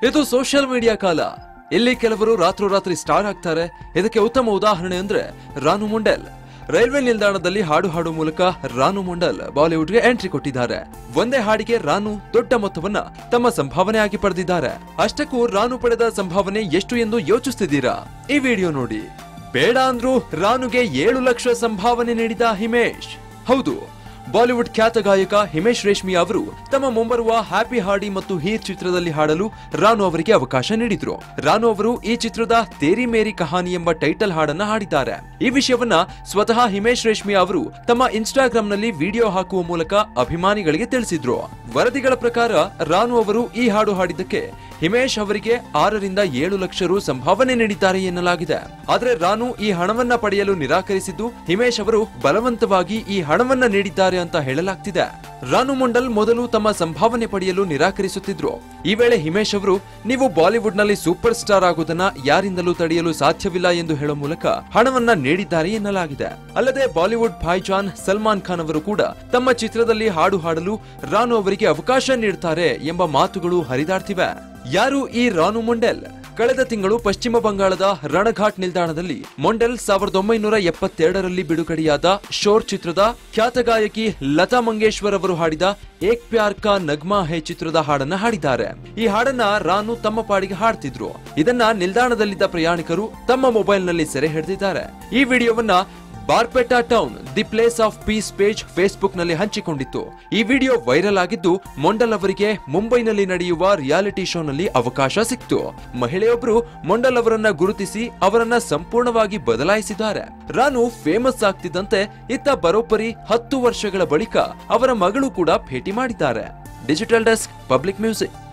ಇದು social media ಕಾಲ ಇಲ್ಲಿ ಕೆಲವರು ರಾತ್ರೋರಾತ್ರಿ ಸ್ಟಾರ್ ಆಗ್ತಾರೆ ಇದಕ್ಕೆ ಉತ್ತಮ ಉದಾಹರಣೆ ಅಂದ್ರೆ ರಾನು ಮುಂಡೆಲ್ ರೈಲ್ವೆ ನಿಲ್ದಾಣದಲ್ಲಿ ಹಾಡು ಹಾಡು ಮೂಲಕ ರಾನು ಮುಂಡಲ್ ಬಾಲಿವುಡ್ಗೆ ಎಂಟ್ರಿ ಕೊಟ್ಟಿದ್ದಾರೆ ಒಂದೇ ಹಾಡಿಗೆ ರಾನು ದೊಡ್ಡ ಮೊತ್ತವನ್ನ ತಮ್ಮ ಸಂಭಾವನೆಯಾಗಿ ಪಡೆದಿದ್ದಾರೆ ಅಷ್ಟಕ್ಕೂ ರಾನು ಪಡೆದ ಸಂಭಾವನೆ ಎಷ್ಟು ಎಂದು ಯೋಚಿಸ್ತಿದ್ದೀರಾ ಈ ವಿಡಿಯೋ ನೋಡಿ ಬೇಡ ಅಂದ್ರೂ ರಾನುಗೆ ಏಳು ಲಕ್ಷ ಸಂಭಾವನೆ ನೀಡಿದ ಹಿಮೇಶ್ ಹೌದು ಬಾಲಿವುಡ್ ಖ್ಯಾತ ಗಾಯಕ ಹಿಮೇಶ್ ರೇಷ್ಮಿ ಅವರು ತಮ್ಮ ಮುಂಬರುವ ಹ್ಯಾಪಿ ಹಾಡಿ ಮತ್ತು ಹೀರ್ ಚಿತ್ರದಲ್ಲಿ ಹಾಡಲು ರಾನು ಅವರಿಗೆ ಅವಕಾಶ ನೀಡಿದ್ರು ರಾನು ಅವರು ಈ ಚಿತ್ರದ ತೇರಿ ಮೇರಿ ಕಹಾನಿ ಎಂಬ ಟೈಟಲ್ ಹಾಡನ್ನ ಹಾಡಿದ್ದಾರೆ ಈ ವಿಷಯವನ್ನ ಸ್ವತಃ ಹಿಮೇಶ್ ರೇಷ್ಮಿ ಅವರು ತಮ್ಮ ಇನ್ಸ್ಟಾಗ್ರಾಮ್ ನಲ್ಲಿ ವಿಡಿಯೋ ಹಾಕುವ ಮೂಲಕ ಅಭಿಮಾನಿಗಳಿಗೆ ತಿಳಿಸಿದ್ರು ವರದಿಗಳ ಪ್ರಕಾರ ರಾನು ಅವರು ಈ ಹಾಡು ಹಾಡಿದ್ದಕ್ಕೆ ಹಿಮೇಶ್ ಅವರಿಗೆ ಆರರಿಂದ ಏಳು ಲಕ್ಷ ರು ಸಂಭಾವನೆ ನೀಡಿದ್ದಾರೆ ಎನ್ನಲಾಗಿದೆ ಆದರೆ ರಾನು ಈ ಹಣವನ್ನ ಪಡೆಯಲು ನಿರಾಕರಿಸಿದ್ದು ಹಿಮೇಶ್ ಅವರು ಬಲವಂತವಾಗಿ ಈ ಹಣವನ್ನ ನೀಡಿದ್ದಾರೆ ಅಂತ ಹೇಳಲಾಗ್ತಿದೆ ರಾನು ಮಂಡಲ್ ಮೊದಲು ತಮ್ಮ ಸಂಭಾವನೆ ಪಡೆಯಲು ನಿರಾಕರಿಸುತ್ತಿದ್ರು ಈ ವೇಳೆ ಹಿಮೇಶ್ ಅವರು ನೀವು ಬಾಲಿವುಡ್ ನಲ್ಲಿ ಸೂಪರ್ ಸ್ಟಾರ್ ಆಗುವುದನ್ನ ಯಾರಿಂದಲೂ ತಡೆಯಲು ಸಾಧ್ಯವಿಲ್ಲ ಎಂದು ಹೇಳೋ ಮೂಲಕ ಹಣವನ್ನ ನೀಡಿದ್ದಾರೆ ಎನ್ನಲಾಗಿದೆ ಅಲ್ಲದೆ ಬಾಲಿವುಡ್ ಭಾಯ್ಜಾನ್ ಸಲ್ಮಾನ್ ಖಾನ್ ಅವರು ಕೂಡ ತಮ್ಮ ಚಿತ್ರದಲ್ಲಿ ಹಾಡು ಹಾಡಲು ರಾನು ಅವರಿಗೆ ಅವಕಾಶ ನೀಡುತ್ತಾರೆ ಎಂಬ ಮಾತುಗಳು ಹರಿದಾಡ್ತಿವೆ ಯಾರು ಈ ರಾನು ಮೊಂಡೆಲ್ ಕಳೆದ ತಿಂಗಳು ಪಶ್ಚಿಮ ಬಂಗಾಳದ ರಣಘಾಟ್ ನಿಲ್ದಾಣದಲ್ಲಿ ಮೊಂಡೆಲ್ ಸಾವಿರದ ಒಂಬೈನೂರ ಎಪ್ಪತ್ತೆರಡರಲ್ಲಿ ಬಿಡುಗಡೆಯಾದ ಶೋರ್ ಚಿತ್ರದ ಖ್ಯಾತ ಗಾಯಕಿ ಲತಾ ಮಂಗೇಶ್ವರ್ ಅವರು ಹಾಡಿದ ಏಕ್ ಪ್ಯಾರ್ ಕಾ ನಗ್ಮಾ ಹೇ ಚಿತ್ರದ ಹಾಡನ್ನ ಹಾಡಿದ್ದಾರೆ ಈ ಹಾಡನ್ನ ರಾನು ತಮ್ಮ ಪಾಡಿಗೆ ಹಾಡ್ತಿದ್ರು ಇದನ್ನ ನಿಲ್ದಾಣದಲ್ಲಿದ್ದ ಪ್ರಯಾಣಿಕರು ತಮ್ಮ ಮೊಬೈಲ್ನಲ್ಲಿ ಸೆರೆ ಹಿಡಿದಿದ್ದಾರೆ ಈ ವಿಡಿಯೋವನ್ನ Barpeta town the place of peace page Facebook ನಲ್ಲಿ ಹಂಚಿಕೊಂಡಿತ್ತು ಈ ವಿಡಿಯೋ ವೈರಲ್ ಆಗಿದ್ದು ಮೊಂಡಲ್ ಅವರಿಗೆ ಮುಂಬೈನಲ್ಲಿ ನಡೆಯುವ ರಿಯಾಲಿಟಿ ಶೋನಲ್ಲಿ ಅವಕಾಶ ಸಿಕ್ತು ಮಹಿಳೆಯೊಬ್ಬರು ಮೊಂಡಲ್ ಅವರನ್ನ ಗುರುತಿಸಿ ಅವರನ್ನ ಸಂಪೂರ್ಣವಾಗಿ ಬದಲಾಯಿಸಿದ್ದಾರೆ ರಾನು ಫೇಮಸ್ ಆಗ್ತಿದ್ದಂತೆ ಇತ್ತ ಬರೋಬ್ಬರಿ ಹತ್ತು ವರ್ಷಗಳ ಬಳಿಕ ಅವರ ಮಗಳು ಕೂಡ ಭೇಟಿ ಮಾಡಿದ್ದಾರೆ ಡಿಜಿಟಲ್ ಡೆಸ್ಕ್ ಪಬ್ಲಿಕ್ ಮ್ಯೂಸಿಕ್